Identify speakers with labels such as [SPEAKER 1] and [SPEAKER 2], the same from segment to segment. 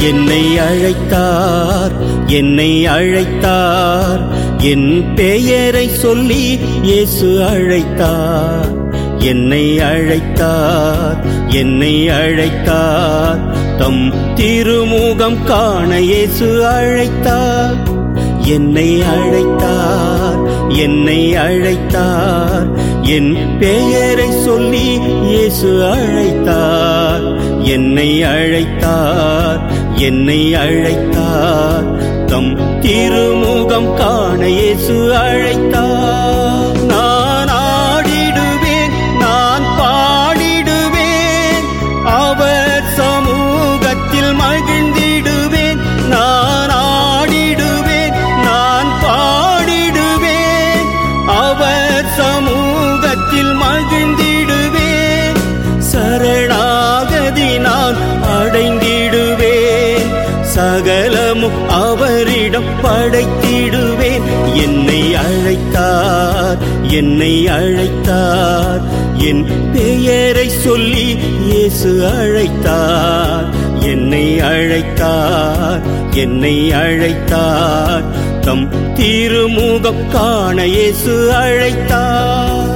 [SPEAKER 1] என்னை அழைத்தார் என்னை அழைத்தார் என் பெயரை சொல்லி இயேசு அழைத்தார் என்னை அழைத்தார் என்னை அழைத்தார் தம் திருமுகம் காண இயேசு அழைத்தார் என்னை அழைத்தார் என்னை அழைத்தார் என் பெயரை சொல்லி இயேசு அழைத்தார் என்னை அழைத்தார் என்னை அழைத்தார் தம் திருமுகம் காண இயேசு அழைத்தார் நான் ஆடிடுவேன் நான் பாடிடுவேன் அவர் சமூகத்தில் மகிழ்ந்திடுவேன் நான் ஆடிடுவேன் நான் பாடிடுவேன் அவர் சமூகத்தில் மகிழ்ந்திடுவேன் சரணாகதி நான் அடைந்திடுவேன் சகலமும் அவரிடம் படைத்திடுவேன் என்னை அழைத்தார் என்னை அழைத்தார் என் பெயரை சொல்லி இயேசு அழைத்தார் என்னை அழைத்தார் என்னை அழைத்தார் தம் திருமுகம் காண இயேசு அழைத்தார்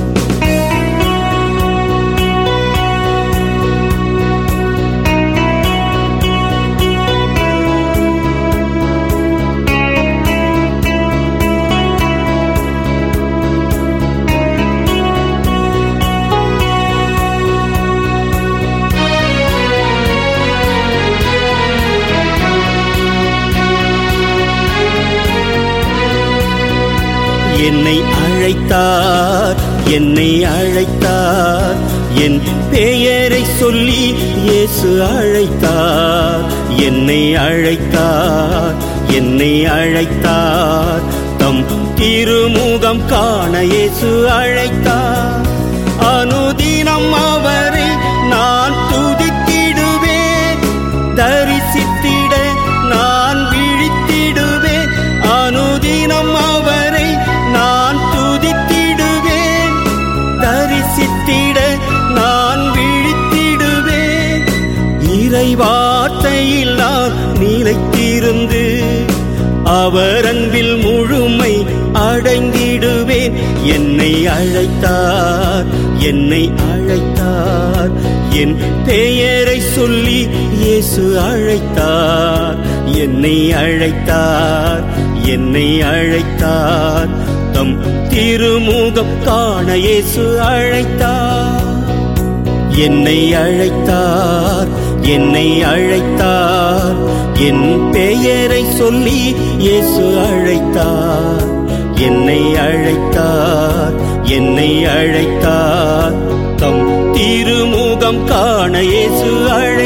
[SPEAKER 1] என்னை அழைத்தார் என்னை அழைத்தார் என் பெயரை சொல்லி இயேசு அழைத்தார் என்னை அழைத்தார் என்னை அழைத்தார் தம் திருமுகம் காண இயேசு அழைத்தார் அனுதினம் அவரை நான் துதித்திடுவேன் தரிசித்திட நான் விழித்திடுவேன் அனுதினம் அவரை நான் துதித்திடுவேன் தரிசித்திட நான் விழித்திடுவேன் இறை வார்த்தையில் நான் நிலைத்திருந்து அவர் அன்பில் முழுமை அடைந்திடுவேன் என்னை அழைத்தார் என்னை அழைத்தார் என் பெயரை சொல்லி இயேசு அழைத்தார் என்னை அழைத்தார் என்னை அழைத்தார் தம் திருமுகம் காண இயேசு அழைத்தார் என்னை அழைத்தார் என்னை அழைத்தார் என் பெயரை சொல்லி இயேசு அழைத்தார் என்னை அழைத்தார் என்னை அழைத்தார் தம் திருமுகம் காண இயேசு அழை